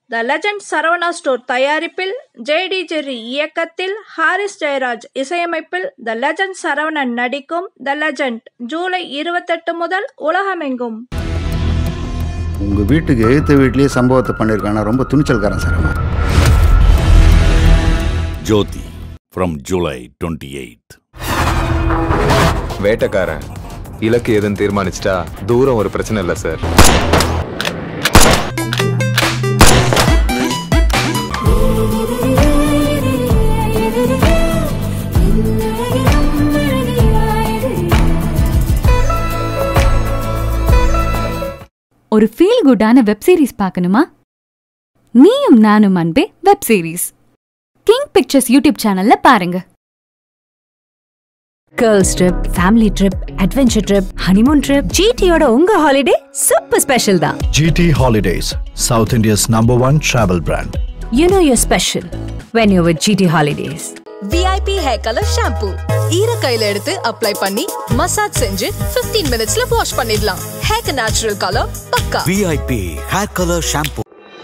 த legend Saravana store தயாரிப்பில் ஜேடி ஜெர்ரி இயக்கத்தில் ஹாரிஸ் ஜெயராஜ் இசையமைப்பில் த லெஜண்ட் சரவணன் நடிக்கும் த லெஜண்ட் ஜூலை இருபத்தெட்டு முதல் உலகமெங்கும் உங்க வீட்டுக்கு எழுத்து வீட்லயே சம்பவத்தை பண்ணியிருக்கானா ரொம்ப துணிச்சல்காரன் சார் அவன் ஜோதி from July 28th. வேட்டைக்காரன் இலக்கு எதுன்னு தீர்மானிச்சிட்டா தூரம் ஒரு பிரச்சனை இல்லை சார் ஒரு ஃபீல் குட்டான வெப் சீரிஸ் பார்க்கணுமா நீயும் நானும் அன்பே web series King Pictures YouTube சேனல்ல பாருங்க girls trip family trip adventure trip honeymoon trip ஜிடியோட உங்க ஹாலிடே சூப்பர் ஸ்பெஷல் தான் GT Holidays, South India's number one travel brand. You know your special when you with GT holidays VIP hair colour shampoo ஈர கையில எடுத்து apply பண்ணி massage செஞ்சு 15 மினிட்ஸ்ல wash பண்ணிடலாம் ஹேர் நேச்சுரல் கலர் பக்கா VIP hair color shampoo.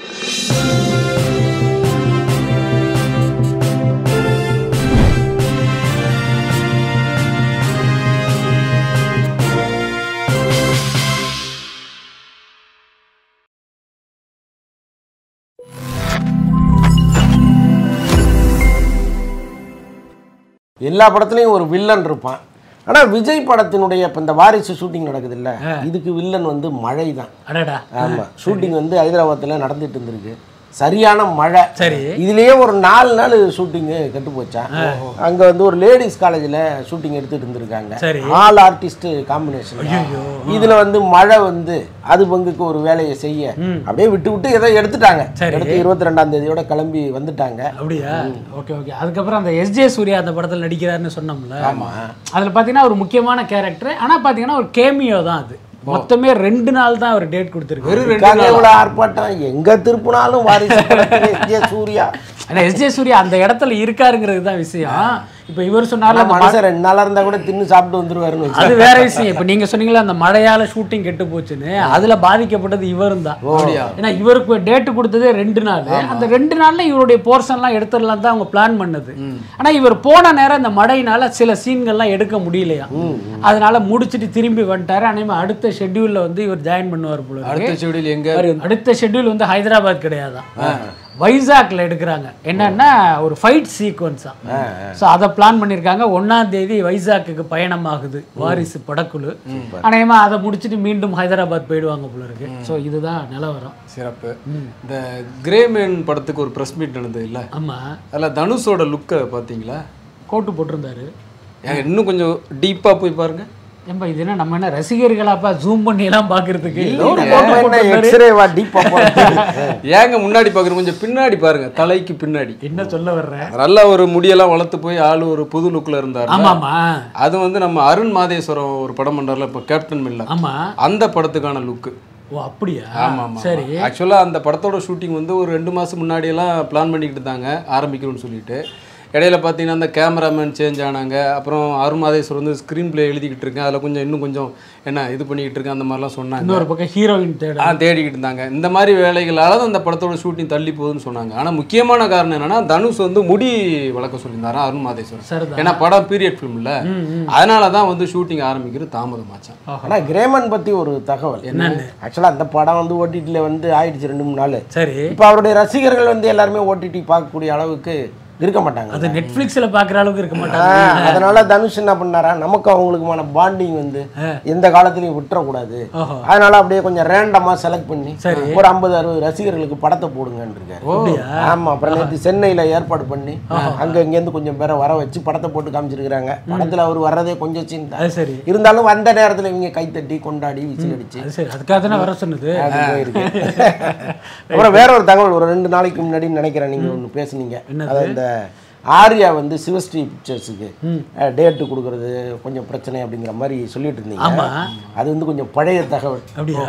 எல்லா படத்துலையும் ஒரு வில்லன் இருப்பான் ஆனால் விஜய் படத்தினுடைய இப்போ இந்த வாரிசு ஷூட்டிங் நடக்குது இல்ல இதுக்கு வில்லன் வந்து மழை தான் அடடா ஆமாம் ஷூட்டிங் வந்து ஹைதராபாத்தில் நடந்துட்டு இருந்திருக்கு சரியான மழை சரி. இதுலயே ஒரு நாலு நாள் ஷூட்டிங்கு கெட்டு போச்சான் அங்க வந்து ஒரு லேடிஸ் காலேஜ்ல ஷூட்டிங் எடுத்துட்டு இருந்திருக்காங்க சரி. ஆல் ஆர்டிஸ்ட் காம்பினேஷன் இதுல வந்து மழை வந்து அது பங்குக்கு ஒரு வேலையை செய்ய அப்படியே விட்டு விட்டு ஏதோ எடுத்துட்டாங்க சரி. எடுத்து இருபத்தி ரெண்டாம் தேதியோட கிளம்பி வந்துட்டாங்க அப்படியா ஓகே ஓகே அதுக்கப்புறம் அந்த எஸ்ஜே சூர்யா அந்த படத்தில் நடிக்கிறாருன்னு சொன்னோம்ல ஆமா. அதில் பார்த்தீங்கன்னா ஒரு முக்கியமான கேரக்டர் ஆனால் பார்த்தீங்கன்னா ஒரு கேமியோ தான் அது மொத்தமே ரெண்டு நாள் தான் அவர் டேட் கொடுத்துருக்கு இதுக்காக எவ்வளவு ஆர்ப்பாட்டம் எங்க திருப்பினாலும் வாரிசு படத்துல எஸ்.ஜே. சூர்யா ஆனால் எஸ்ஜே சூர்யா அந்த இடத்துல இருக்காருங்கிறது தான் விஷயம் இப்போ இவர் சொன்னார்ல ஆனா அந்த மழை- மனுஷன் ரெண்டு நாளா இருந்தா கூட தின்னு சாப்பிட்டு வந்துருவாருன்னு வச்சு. அது வேற விஷயம் இப்போ நீங்க சொன்னீங்களா அந்த மழையால ஷூட்டிங் கெட்டு போச்சுன்னு அதுல பாதிக்கப்பட்டது இவரும் தான் ஏன்னா இவருக்கு டேட் கொடுத்ததே ரெண்டு நாள் அந்த ரெண்டு நாள்ல இவருடைய போர்ஷன்லாம் எடுத்துடலாம் தான் அவங்க பிளான் பண்ணது ஆனா இவர் போன நேரம் இந்த மழையினால சில சீன்கள்லாம் எடுக்க முடியலையா அதனால முடிச்சிட்டு திரும்பி வந்துட்டாரு அதே அடுத்த ஷெட்யூல்ல வந்து இவர் ஜாயின் பண்ணுவார் போல இருக்கு. அடுத்த ஷெடியூல் எங்க அவரு அடுத்த ஷெட்யூல் வந்து ஹைதராபாத் கிடையாதான் வைசாக்ல எடுக்கிறாங்க என்னன்னா ஒரு ஃபைட் சீக்வன்ஸா ஸோ அதை பிளான் பண்ணியிருக்காங்க ஒன்னாம் தேதி வைசாக்குக்கு பயணம் ஆகுது வாரிசு படக்குழு அநேகமா அதை முடிச்சுட்டு மீண்டும் ஹைதராபாத் போயிடுவாங்க போல இருக்கு ஸோ இதுதான் நிலவரம் சிறப்பு இந்த கிரேமேன் படத்துக்கு ஒரு ப்ரெஸ் மீட் நடந்தது இல்ல ஆமா அதில் தனுஷோட லுக்கை பார்த்தீங்களா கோட்டு போட்டிருந்தாரு ஏங்க இன்னும் கொஞ்சம் டீப்பாக போய் பாருங்க ஏம்பா இது என்ன நம்ம என்ன ரசிகர்களாப்பா ஜூம் பண்ணி எல்லாம் பாக்குறதுக்கு நம்ம என்ன X-ray வா deep ஆ போறது? ஏங்க முன்னாடி பார்க்குறோம் கொஞ்சம் பின்னாடி பாருங்க தலைக்கு பின்னாடி என்ன சொல்ல வர்ற நல்ல ஒரு முடியெல்லாம் வளர்த்து போய் ஆள் ஒரு புது லுக்கில் இருந்தார் ஆமாமா அது வந்து நம்ம அருண் மாதேஸ்வரம் ஒரு படம் பண்றாருல இப்போ கேப்டன் மில்ல ஆமா அந்த படத்துக்கான லுக்கு ஓ அப்படியா ஆமா ஆமா சரி ஆக்சுவலாக அந்த படத்தோட ஷூட்டிங் வந்து ஒரு ரெண்டு மாதம் முன்னாடியெல்லாம் பிளான் பண்ணிக்கிட்டு இருந்தாங்க ஆரம்பிக்கணும்னு சொல்லிட்டு இடையில பார்த்தீங்கன்னா அந்த கேமராமேன் சேஞ்ச் ஆனாங்க அப்புறம் அருண் மாதேஸ்வர் வந்து ஸ்க்ரீன் ப்ளே எழுதிக்கிட்டு இருக்கேன் அதில் கொஞ்சம் இன்னும் கொஞ்சம் என்ன இது பண்ணிக்கிட்டு இருக்கேன் அந்த மாதிரிலாம் சொன்னாங்க இன்னொரு பக்கம் ஹீரோயின் தேட ஆ தேடிக்கிட்டு இருந்தாங்க இந்த மாதிரி வேலைகளால தான் அந்த படத்தோட ஷூட்டிங் தள்ளி போகுதுன்னு சொன்னாங்க ஆனால் முக்கியமான காரணம் என்னன்னா தனுஷ் வந்து முடி வளர்க்க சொல்லியிருந்தாரா அருண் மாதேஸ்வரன் சரிதான். ஏன்னா படம் பீரியட் ஃபிலிம்ல அதனால தான் வந்து ஷூட்டிங் ஆரம்பிக்கிறது தாமதமாச்சான் ஆனா கிரேமன் பத்தி ஒரு தகவல் என்னன்னு? ஆக்சுவலா அந்த படம் வந்து ஓடிடில வந்து ஆயிடுச்சு ரெண்டு மூணு நாள் சரி இப்போ அவருடைய ரசிகர்கள் வந்து எல்லாருமே ஓடிடி பார்க்கக்கூடிய அளவுக்கு இருக்க மாட்டாங்க அது நெட்ஃபிளிக்ஸ்ல பாக்குற அளவுக்கு இருக்க ஆ, மாட்டாங்க அதனால தனுஷ் என்ன பண்ணாரா நமக்கு அவங்களுக்குமான பாண்டிங் வந்து எந்த காலத்துலயும் விட்டுறக்கூடாது ஓஹோ. அதனால அப்படியே கொஞ்சம் ரேண்டமா செலக்ட் பண்ணி சரி. ஒரு ஐம்பது அறுபது ரசிகர்களுக்கு படத்தை போடுங்கன்னு இருக்காரு ஆமா அப்புறம் நேற்று சென்னையில ஏற்பாடு பண்ணி அங்க இங்க இருந்து கொஞ்சம் பேரை வர வச்சு படத்தை போட்டு காமிச்சிருக்காங்க படத்துல அவர் வர்றதே கொஞ்சம் சீன் அது தான் சரி இருந்தாலும் வந்த நேரத்துல இவங்க கைத்தட்டி கொண்டாடி விசில் அடிச்சு அது சரி அதுக்காக தானே வர சொன்னது அது போயிருக்கு அப்புறம் வேற ஒரு தகவல் ஒரு ரெண்டு நாளைக்கு முன்னாடி நினைக்கிறேன் நீங்க ஒன்று பேசுனீங்க அதாவது இந்த ஆர்யா வந்து சிவஸ்ரீ பிக்சர்ஸுக்கு டேட்டு கொடுக்கறது கொஞ்சம் பிரச்சனை அப்படிங்கிற மாதிரி சொல்லிட்டு இருந்தீங்க ஆமா. அது வந்து கொஞ்சம் பழைய தகவல் அப்படியா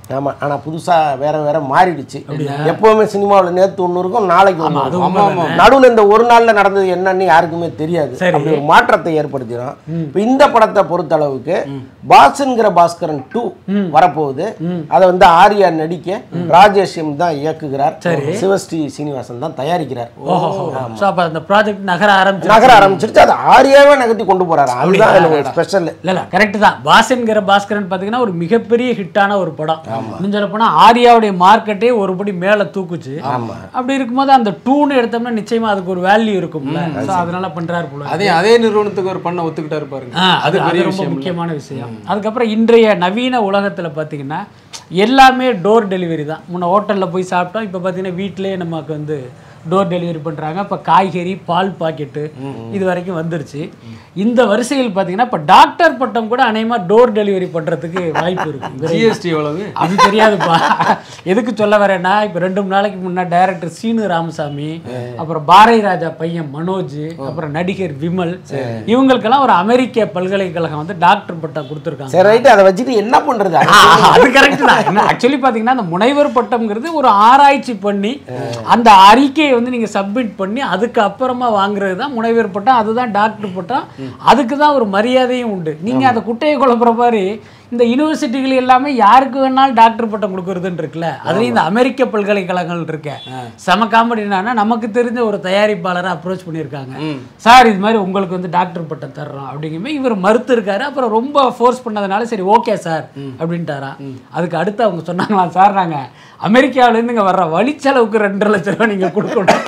ஆமா ஆனா புதுசா வேற வேற மாறிடுச்சு எப்பவுமே சினிமாவுல நேத்து ஒண்ணு இருக்கும் நாளைக்கு ஒண்ணு அது இருக்கும். உண்மைதானே. நடுவுல இந்த ஒரு நாள்ல நடந்தது என்னன்னு யாருக்குமே தெரியாது அப்படி ஒரு மாற்றத்தை ஏற்படுத்திடும் இப்போ இந்த படத்தை பொறுத்த அளவுக்கு பாஸ்ங்கிற பாஸ்கரன் டூ வரப்போகுது அதை வந்து ஆர்யா நடிக்க ராஜேஷ் எம் தான் இயக்குகிறார் சிவஸ்ரீ சீனிவாசன் தான் தயாரிக்கிறார் ஓஹோ ஸோ அப்போ அந்த ப்ராஜெக்ட் நகர ஆரம்பிச்சு நகர ஆரம்பிச்சிருச்சு அது ஆர்யாவே நகர்த்தி கொண்டு போறாரு அதுதான் எனக்கு ஸ்பெஷல் இல்ல இல்ல கரெக்ட் தான் பாசன்கிற பாஸ்கரன் பாத்தீங்கன்னா ஒரு மிகப்பெரிய ஹிட்டான ஒரு படம் இன்னும் சொல்ல போனா ஆர்யாவுடைய மார்க்கெட்டே ஒருபடி மேல தூக்குச்சு அப்படி இருக்கும்போது அந்த டூன்னு எடுத்தோம்னா நிச்சயமா அதுக்கு ஒரு வேல்யூ இருக்கும்ல ஸோ அதனால பண்றாரு போல அதே அதே நிறுவனத்துக்கு ஒரு பண்ண ஒத்துக்கிட்டாரு பாருங்க ஆ, அது அது பெரிய அது ரொம்ப விஷயம் இல்ல? முக்கியமான விஷயம் அதுக்கப்புறம் இன்றைய நவீன உலகத்துல பாத்தீங்கன்னா எல்லாமே டோர் டெலிவரி தான் முன்ன ஹோட்டல்ல போய் சாப்பிட்டோம் இப்போ பார்த்தீங்கன்னா வீட்டிலேயே நமக்கு வந்து டோர் டெலிவரி பண்றாங்க இப்போ காய்கறி பால் பாக்கெட்டு இது வரைக்கும் வந்துருச்சு இந்த வரிசையில் பார்த்தீங்கன்னா இப்போ டாக்டர் பட்டம் கூட அநேகமா டோர் டெலிவரி பண்றதுக்கு வாய்ப்பு இருக்கு ஜிஎஸ்டி எவ்வளவு அது தெரியாதுப்பா எதுக்கு சொல்ல வரேன்னா இப்போ ரெண்டு மூணு நாளைக்கு முன்னாடி டைரக்டர் சீனு ராமசாமி அப்புறம் பாரதி ராஜா பையன் மனோஜ் அப்புறம் நடிகர் விமல் இவங்களுக்கெல்லாம் ஒரு அமெரிக்க பல்கலைக்கழகம் வந்து டாக்டர் பட்டம் கொடுத்துருக்காங்க சரி ரைட்டு அதை வச்சுட்டு என்ன பண்றது ஆ, அது கரெக்ட் தான் என்ன ஆக்சுவலி பார்த்தீங்கன்னா அந்த முனைவர் பட்டம்ங்கிறது ஒரு ஆராய்ச்சி பண்ணி அந்த அறிக்கையை வந்து நீங்கள் சப்மிட் பண்ணி அதுக்கு அப்புறமா வாங்குறது தான் முனைவர் பட்டம் அதுதான் டாக்டர் பட்டம் அதுக்கு தான் ஒரு மரியாதையும் உண்டு நீங்கள் அந்த குட்டையை குழப்புற மாதிரி இந்த யூனிவர்சிட்டிகள் எல்லாமே யாருக்கு வேணாலும் டாக்டர் பட்டம் கொடுக்கறதுன்னு இருக்குல்ல அதுலேயும் இந்த அமெரிக்க பல்கலைக்கழகங்கள் இருக்க செம காமெடி என்னன்னா நமக்கு தெரிஞ்ச ஒரு தயாரிப்பாளரை அப்ரோச் பண்ணியிருக்காங்க சார் இது மாதிரி உங்களுக்கு வந்து டாக்டர் பட்டம் தர்றோம் அப்படிங்கும்போது இவர் மறுத்து இருக்காரு அப்புறம் ரொம்ப ஃபோர்ஸ் பண்ணதுனால சரி ஓகே சார் அப்படின்ட்டாராம் அதுக்கு அடுத்து அவங்க சொன்னாங்களாம் சார் நாங்கள் அமெரிக்காவிலேருந்து இங்கே வர்ற வழிச்செலவுக்கு ரெண்டரை லட்ச ரூபா நீங்கள் கொடுக்கணும்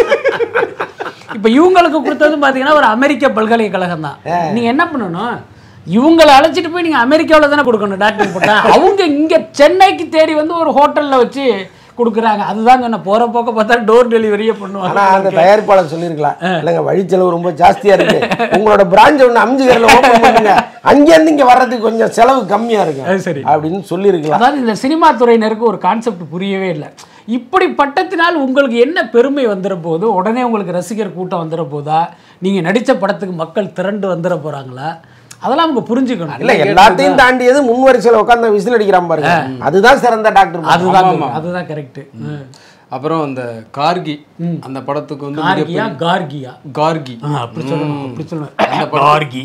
இப்போ இவங்களுக்கு கொடுத்ததும் பார்த்தீங்கன்னா ஒரு அமெரிக்க பல்கலைக்கழகம் தான் நீங்கள் என்ன பண்ணணும் இவங்களை அழைச்சிட்டு போய் நீங்கள் அமெரிக்காவில் தானே கொடுக்கணும் டாக்டர் போட்டா அவங்க இங்கே சென்னைக்கு தேடி வந்து ஒரு ஹோட்டலில் வச்சு கொடுக்குறாங்க அதுதான் சொன்ன போகிற போக்க பார்த்தா டோர் டெலிவரியே ஆனா அந்த பண்ணுவாங்க தயாரிப்பாளர் சொல்லியிருக்கலாம் இல்லைங்க வழிச்செலவு ரொம்ப ஜாஸ்தியா இருக்கு உங்களோட பிரான்ச் ஒன்று அம்ஜிகரில் ஓப்பன் பண்ணுங்க அங்கேருந்து இங்க வர்றதுக்கு கொஞ்சம் செலவு கம்மியா இருக்கு அது சரி. அப்படின்னு சொல்லியிருக்கலாம் அதாவது இந்த சினிமா துறையினருக்கு ஒரு கான்செப்ட் புரியவே இல்லை இப்படி பட்டத்தினால் உங்களுக்கு என்ன பெருமை வந்துட போகுது உடனே உங்களுக்கு ரசிகர் கூட்டம் வந்துட போதா நீங்கள் நடித்த படத்துக்கு மக்கள் திரண்டு வந்துட போகிறாங்களா அதெல்லாம் அவங்க புரிஞ்சுக்கணும் இல்ல எல்லாத்தையும் தாண்டியது முன் வரிசையில் உட்காந்து விசில் அடிக்கிறான் பாருங்க அதுதான் சிறந்த டாக்டர் அதுதான் ஆமா. அதுதான் கரெக்ட் அப்புறம் அந்த கார்கி அந்த படத்துக்கு வந்து கார்கியா மிகப்பெரிய- கார்கியா கார்கி அப்படி சொல்லணும் அப்படி சொல்லணும் அந்த படம்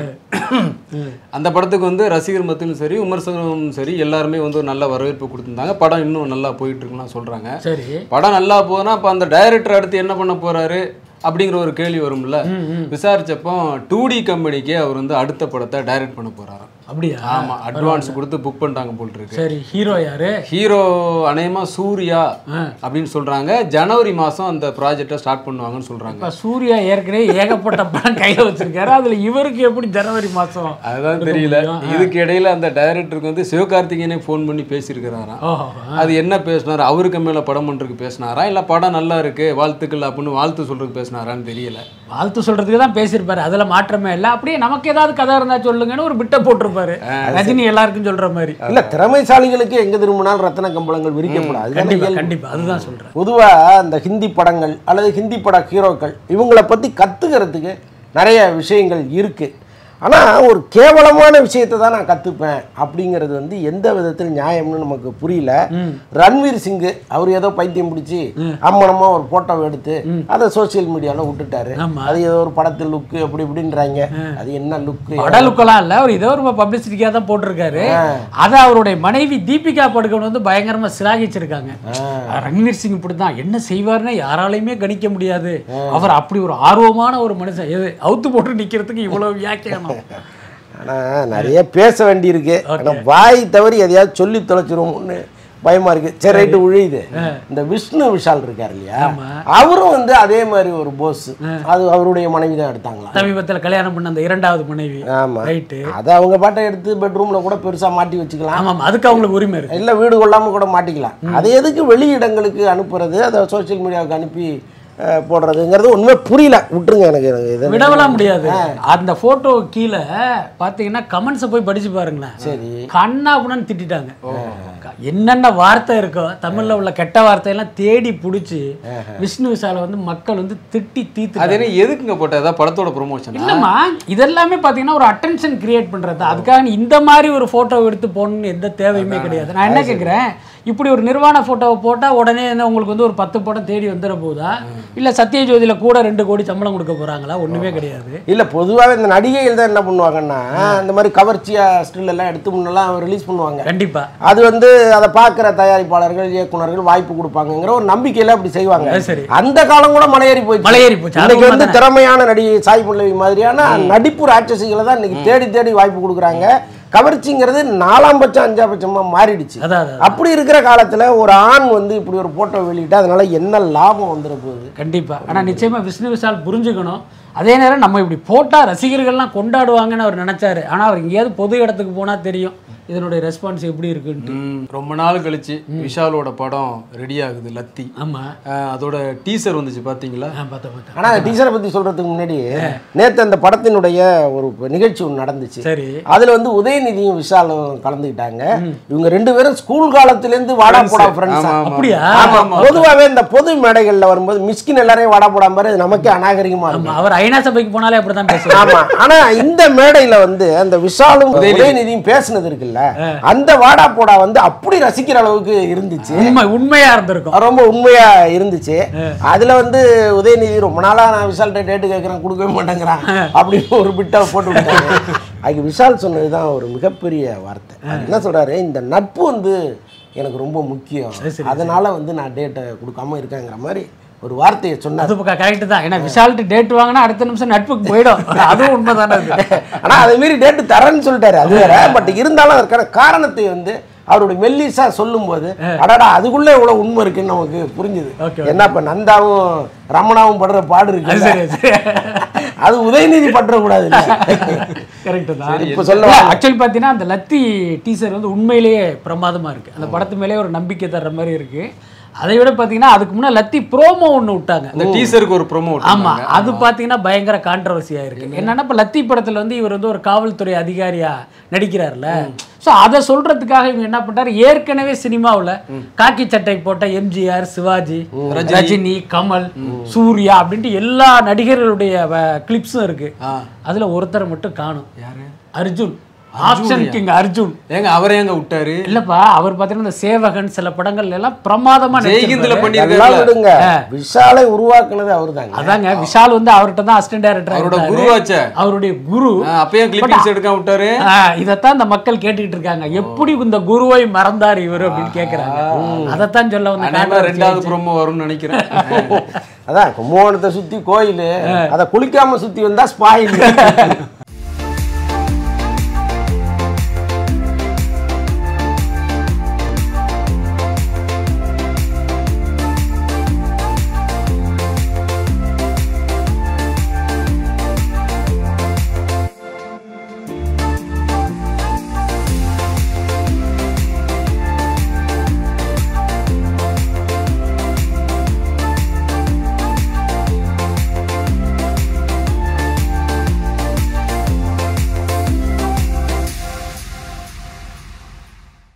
அந்த படத்துக்கு வந்து ரசிகர் மத்தியிலும் சரி விமர்சகரும் சரி எல்லாருமே வந்து ஒரு நல்ல வரவேற்பு கொடுத்துருந்தாங்க படம் இன்னும் நல்லா போயிட்டு இருக்குன்னு சொல்றாங்க சரி படம் நல்லா போனா அப்ப அந்த டைரக்டர் அடுத்து என்ன பண்ண போறாரு அப்படிங்கிற ஒரு கேள்வி வரும்ல விசாரிச்சப்போ டூ டி கம்பெனிக்கு அவர் வந்து அடுத்த படத்தை டைரக்ட் பண்ண போறாராம் அப்படியா ஆமா அட்வான்ஸ் கொடுத்து புக் பண்ணிட்டாங்க போல் இருக்கு சரி ஹீரோ யாரு ஹீரோ அநேகமா சூர்யா அப்படின்னு சொல்றாங்க ஜனவரி மாசம் அந்த ப்ராஜெக்டை ஸ்டார்ட் பண்ணுவாங்கன்னு சொல்றாங்க இப்ப சூர்யா ஏற்கனவே ஏகப்பட்ட படம் கையில வச்சிருக்காரு அதுல இவருக்கு எப்படி ஜனவரி மாசம் அதுதான் இருக்க தெரியல முடியும்? இதுக்கு இடையில அந்த டைரக்டருக்கு வந்து சிவகார்த்திகேயனே ஃபோன் பண்ணி பேசியிருக்கிறாராம் ஓஹோ அது என்ன பேசினாரு அவருக்கு மேல படம் பண்றதுக்கு பேசினாரா இல்ல படம் நல்லா இருக்கு வாழ்த்துக்கள் அப்படின்னு வாழ்த்து சொல்றதுக்கு பேசினாரான்னு தெரியல வாழ்த்து சொல்றதுக்கு தான் பேசியிருப்பாரு அதுல மாற்றமே இல்லை அப்படியே நமக்கு ஏதாவது கதை இருந்தா சொல்லுங்கன்னு ஒரு பிட்ட போட்டிருப்பாரு ரஜினி எல்லாருக்கும் சொல்ற மாதிரி இல்ல திறமைசாலிகளுக்கு எங்க திரும்பினாலும் ரத்தன கம்பளங்கள் விரிக்கப்படும் அதுதானே கண்டிப்பா இயல்பு. கண்டிப்பா அதுதான் சொல்றேன் பொதுவா இந்த ஹிந்தி படங்கள் அல்லது ஹிந்தி பட ஹீரோக்கள் இவங்கள பத்தி கத்துக்கிறதுக்கு நிறைய விஷயங்கள் இருக்கு ஆனா ஒரு கேவலமான விஷயத்தை தான் நான் கத்துப்பேன் அப்படிங்கிறது வந்து எந்த விதத்தில் நியாயம்னு நமக்கு புரியல ரன்வீர் சிங்கு அவர் ஏதோ பைத்தியம் பிடிச்சி அம்மனமா ஒரு போட்டோ எடுத்து அதை சோசியல் மீடியால விட்டுட்டாரு ஆமா. அது ஏதோ ஒரு படத்து லுக்கு அப்படி இப்படின்றாங்க அது என்ன லுக்கு படலுக்கெல்லாம் இல்ல அவர் ஏதோ ஒரு பப்ளிசிட்டிக்காக தான் போட்டிருக்காரு அதை அவருடைய மனைவி தீபிகா படுகோன் வந்து பயங்கரமா சிலாகிச்சிருக்காங்க ரன்வீர் சிங் இப்படிதான் என்ன செய்வார்னு யாராலையுமே கணிக்க முடியாது அவர் அப்படி ஒரு ஆர்வமான ஒரு மனுஷன் எது அவுத்து போட்டு நிக்கிறதுக்கு இவ்வளவு வியாக்கியானம் ஆனா நிறைய பேச வேண்டியிருக்கு ஆனா வாய் தவறி எதையாவது சொல்லி தொலைச்சிருவோம்னு பயமா இருக்கு சரி ரைட்டு உழியுது இந்த விஷ்ணு விஷால் இருக்கார் இல்லையா அவரும் வந்து அதே மாதிரி ஒரு போஸ் அது அவருடைய மனைவி தான் எடுத்தாங்களா சமீபத்துல கல்யாணம் பண்ண அந்த இரண்டாவது மனைவி ஆமா ரைட்டு அதை அவங்க பாட்டை எடுத்து பெட்ரூம்ல கூட பெருசா மாட்டி வச்சுக்கலாம் ஆமாம் அதுக்கு அவங்களுக்கு உரிமை இருக்கு இல்ல வீடு கொள்ளாம கூட மாட்டிக்கலாம் அதை எதுக்கு வெளியிடங்களுக்கு அனுப்புறது அதை சோஷியல் மீடியாவுக்கு அனுப்பி அஹ், போடுறதுங்கிறது ஒண்ணுமே புரியல விட்டுருங்க எனக்கு எனக்கு இது விடவெல்லாம் முடியாது அந்த போட்டோ கீழே பாத்தீங்கன்னா கமெண்ட்ஸை போய் படிச்சு பாருங்களேன் சரி கண்ணா புண்ணன்னு திட்டிட்டாங்க என்னென்ன வார்த்தை இருக்கோ தமிழ்ல உள்ள கெட்ட வார்த்தையெல்லாம் தேடி புடிச்சு விஷ்ணு விஷால வந்து மக்கள் வந்து திட்டி அது தீத்து என்ன எதுக்குங்க போட்ட ஏதாவது படத்தோட ப்ரொமோஷன் இல்லம்மா இதெல்லாமே பாத்தீங்கன்னா ஒரு அட்டென்ஷன் கிரியேட் பண்றது தான். அதுக்காக நீ இந்த மாதிரி ஒரு போட்டோ எடுத்து போடணும்னு எந்த தேவையுமே கிடையாது நான் என்ன கேக்குறேன் இப்படி ஒரு நிர்வாண போட்டோவை போட்டா உடனே என்ன உங்களுக்கு வந்து ஒரு பத்து படம் தேடி வந்துட போதா இல்ல சத்யஜோதியில கூட ரெண்டு கோடி சம்பளம் கொடுக்க போறாங்களா ஒண்ணுமே கிடையாது இல்ல பொதுவாகவே இந்த நடிகைகள் தான் என்ன பண்ணுவாங்கன்னா இந்த மாதிரி கவர்ச்சியா ஸ்டில் எல்லாம் எடுத்து முன்னெல்லாம் ரிலீஸ் பண்ணுவாங்க கண்டிப்பா அது வந்து அதை பார்க்குற தயாரிப்பாளர்கள் இயக்குனர்கள் வாய்ப்பு கொடுப்பாங்கங்கிற ஒரு நம்பிக்கையில அப்படி செய்வாங்க அது சரி. அந்த காலம் கூட மலையேறி போயிடுச்சு மலையேறி போச்சு. அது இன்னைக்கு வந்து உண்மைதானே? திறமையான நடிகை சாய் பல்லவி மாதிரியான நடிப்பு ராட்சசிகளை தான் இன்னைக்கு தேடி தேடி வாய்ப்பு கொடுக்குறாங்க கவர்ச்சிங்கிறது நாலாம் பட்சம் அஞ்சாம் பட்சமா மாறிடுச்சு அதான் அதான் அப்படி இருக்கிற காலத்துல ஒரு ஆண் வந்து இப்படி ஒரு போட்டோ வெளியிட்டு அதனால என்ன லாபம் வந்துட போகுது கண்டிப்பா ஆனா நிச்சயமா விஷ்ணு விஷால் புரிஞ்சுக்கணும் அதே நேரம் நம்ம இப்படி போட்டா ரசிகர்கள்லாம் கொண்டாடுவாங்கன்னு அவர் நினைச்சாரு ஆனா அவர் எங்கேயாவது பொது இடத்துக்கு போனா தெரியும் இதனுடைய ரெஸ்பான்ஸ் எப்படி இருக்குன்ட்டு ம், ரொம்ப நாள் கழிச்சு விஷாலோட படம் ரெடி ஆகுது லத்தி ஆமா அஹ், அதோட டீசர் வந்துச்சு பாத்தீங்களா ஆ, பார்த்தேன் பார்த்தேன் ஆனா டீச்சரை பத்தி சொல்றதுக்கு முன்னாடி நேத்து அந்த படத்தினுடைய ஒரு நிகழ்ச்சி ஒன்று நடந்துச்சு சரி அதுல வந்து உதயநிதியும் விஷாலும் கலந்துக்கிட்டாங்க இவங்க ரெண்டு பேரும் ஸ்கூல் காலத்துல இருந்து வாடா போடா ஃப்ரெண்ட்ஸ் ஆமா, ஆமா. அப்படியா ஆமா பொதுவாவே இந்த பொது மேடைகள்ல வரும்போது மிஸ்கின் எல்லாரையும் வாடா போடா பாரு அது நமக்கே அநாகரிகமா ஆமா இருக்கும் அவர் ஐநா சபைக்கு போனாலே அப்படிதான் பேசுவார் ஆமா ஆனா இந்த மேடையில வந்து அந்த விஷாலும் உதயநிதியும் பேசுனது இருக்குல்ல அந்த வாடா போடா வந்து அப்படி ரசிக்கிற அளவுக்கு இருந்துச்சு உண்மை உண்மையா இருந்திருக்கும் ரொம்ப உண்மையா இருந்துச்சு அதுல வந்து உதயநிதி ரொம்ப நாளா நான் விஷால்கிட்ட டேட்டு கேட்கறேன் கொடுக்கவே மாட்டேங்கிறான் அப்படின்னு ஒரு பிட்டை போட்டு விட்டாங்க அதுக்கு விஷால் சொன்னதுதான் ஒரு மிகப்பெரிய வார்த்தை அது என்ன சொல்றாரு இந்த நட்பு வந்து எனக்கு ரொம்ப முக்கியம் அதனால வந்து நான் டேட்டை கொடுக்காம இருக்கேங்கிற மாதிரி ஒரு வார்த்தையை சொன்னார் அது கரெக்ட் தான் ஏன்னா விஷால்ட்டு டேட் வாங்கினா அடுத்த நிமிஷம் நட்புக்கு போயிடும் அதுவும் உண்மைதானே அது ஆனா அதே மீறி டேட்டு தரேன்னு சொல்லிட்டாரு அது வேற பட் இருந்தாலும் அதற்கான காரணத்தை வந்து அவருடைய மெல்லிசா சொல்லும்போது அடடா அதுக்குள்ள இவ்வளவு உண்மை இருக்குன்னு நமக்கு புரிஞ்சுது Okay, என்ன இப்ப நந்தாவும் ரமணாவும் படுற பாடு அது இருக்கு சரி சரி அது உதயநிதி பற்ற கூடாது கரெக்ட் தான் இப்ப சொல்ல ஆக்சுவலி பார்த்தீங்கன்னா அந்த லத்தி டீசர் வந்து உண்மையிலேயே பிரமாதமா இருக்கு அந்த படத்து மேலே ஒரு நம்பிக்கை தர்ற மாதிரி இருக்கு அதை விட பார்த்தீங்கன்னா அதுக்கு முன்னாடி லத்தி ப்ரோமோ ஒன்று விட்டாங்க அந்த டீசருக்கு ஒரு ப்ரோமோ ஆமா அது பாத்தீங்கன்னா பயங்கர கான்ட்ரவர்சியா இருக்கு என்னன்னா இப்ப லத்தி படத்துல வந்து இவர் வந்து ஒரு காவல்துறை அதிகாரியா நடிக்கிறார்ல சோ அதை சொல்றதுக்காக இவங்க என்ன பண்றாரு ஏற்கனவே சினிமாவுல காக்கி சட்டை போட்ட எம்ஜிஆர் சிவாஜி ரஜினி கமல் சூர்யா அப்படின்ட்டு எல்லா நடிகர்களுடைய கிளிப்ஸும் இருக்கு அதுல ஒருத்தரை மட்டும் காணும் யாரு அர்ஜுன் ஆப்ஷன் கிங் அர்ஜுன் ஏங்க அவரே ஏங்க விட்டாரு இல்லப்பா அவர் பாத்தீங்கன்னா இந்த சேவகன் சில படங்கள்ல எல்லாம் பிரமாதமா ஜெய்ஹிந்த்ல நடிச்சிருப்பாரு. எல்லாம் பண்ணிருக்காரு விடுங்க விஷாலை உருவாக்குனது அவர்தாங்க அதாங்க விஷால் வந்து அவர்கிட்ட தான் அசிஸ்டன்ட் டைரக்டர் அவரோட குருவாச்சே. அவருடைய குரு அப்பயே கிளிப்பிங்ஸ் எடுக்க விட்டாரு ஆ, இதைத்தான் இந்த மக்கள் கேட்டுக்கிட்டு இருக்காங்க எப்படி இந்த குருவை மறந்தார் இவர் அப்படின்னு கேக்குறாங்க அதைத்தான் சொல்ல வந்த அநேகமா controversy ரெண்டாவது ஆயிடுச்சு. ப்ரோமோ வரும்னு நினைக்கிறேன் அதான் கும்பகோணத்தை சுத்தி கோயில் அதை குளிக்காம சுத்தி வந்தா ஸ்பாயில்